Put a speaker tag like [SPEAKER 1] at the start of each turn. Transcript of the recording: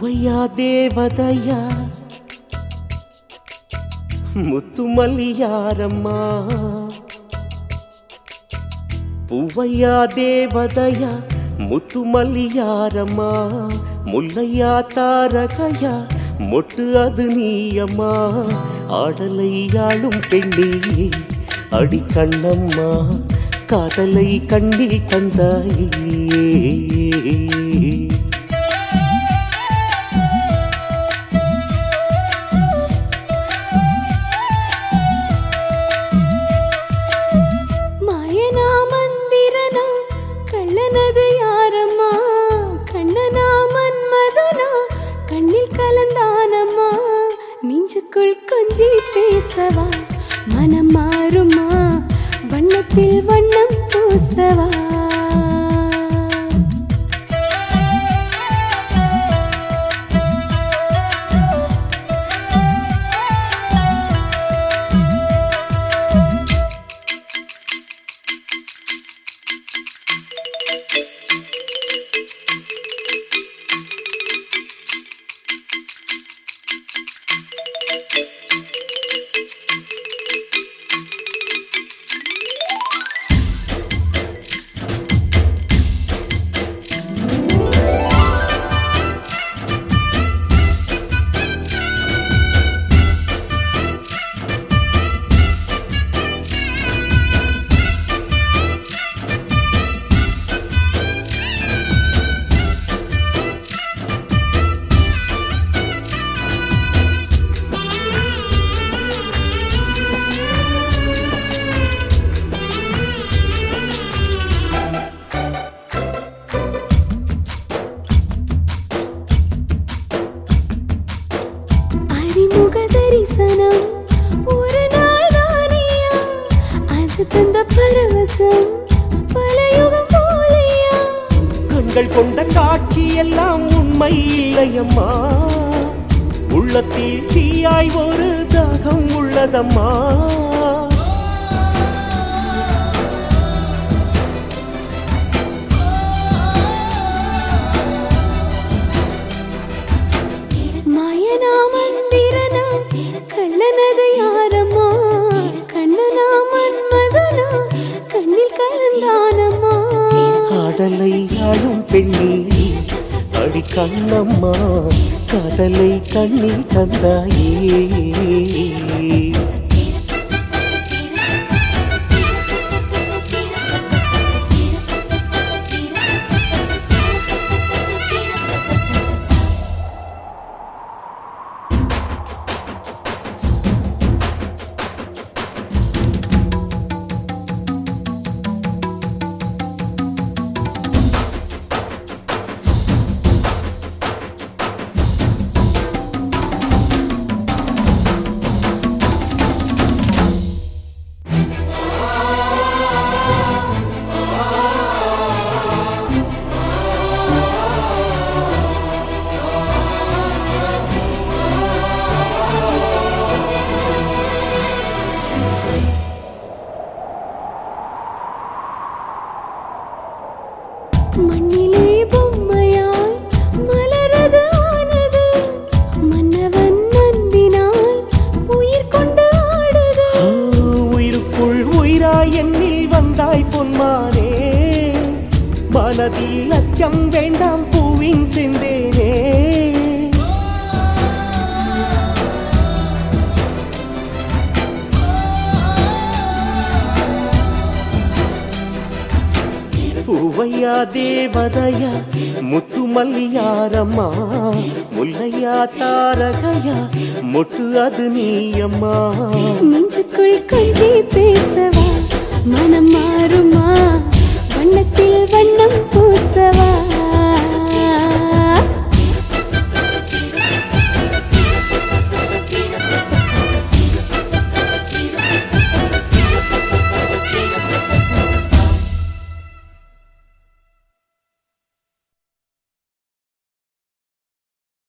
[SPEAKER 1] பூவையா தேவதையா முத்துமல்லியாரம்மா பூவையா தேவதையா முத்துமல்லியாரம்மா முல்லையா தாரகையா மொட்டு அது நீயம்மா ஆடலை ஆளும் பெண்ணே அடி கண்ணம்மா காதலை கண்ணில் தந்தாயே
[SPEAKER 2] மாயனா மந்திரனா கள்ளனது யாரம்மா கண்ணனா மன்மதனா கண்ணில் கலந்தானம்மா நெஞ்சுக்குள் கொஞ்சி பேசவா மனம் மாறுமா வண்ணத்தில் வண்ணம் பூசவா அறிமுக தரிசனம் ஒரு நாள் தானியா அது தந்த பரவசம் பல யுகம் போலியா
[SPEAKER 1] கண்கள் கொண்ட காட்சி எல்லாம் உண்மை இல்லையம்மா உள்ளத்தில் தீயாய் ஒரு தாகம் உள்ளதம்மா
[SPEAKER 2] மாயனா மந்திரனா கள்ளனது யாரம்மா கண்ணனா மன்மதனா கண்ணில் கலந்தானம்மா
[SPEAKER 1] ஆடலை ஆளும் பெண்ணே அடி கண்ணம்மா காதலை கண்ணில் தந்தாயே
[SPEAKER 2] மண்ணிலே பொம்மையாய் மலரது ஆனது மன்னவன் அன்பினால் உயிர் கொண்டு ஆடுது
[SPEAKER 1] ஆ, உயிருக்குள் உயிராய் என்னில் வந்தாய் பொன்மானே மனதில் அச்சம் வேண்டாம் பூவின் சிந்தேனே பூவையா தேவதையா முத்துமல்லியாரம்மா முல்லையா தாரகையா மொட்டு அது நீயம்மா
[SPEAKER 2] நெஞ்சுக்குள் கொஞ்சி பேசவா மனம் மாறுமா வண்ணத்தில் வண்ணம் பூசவா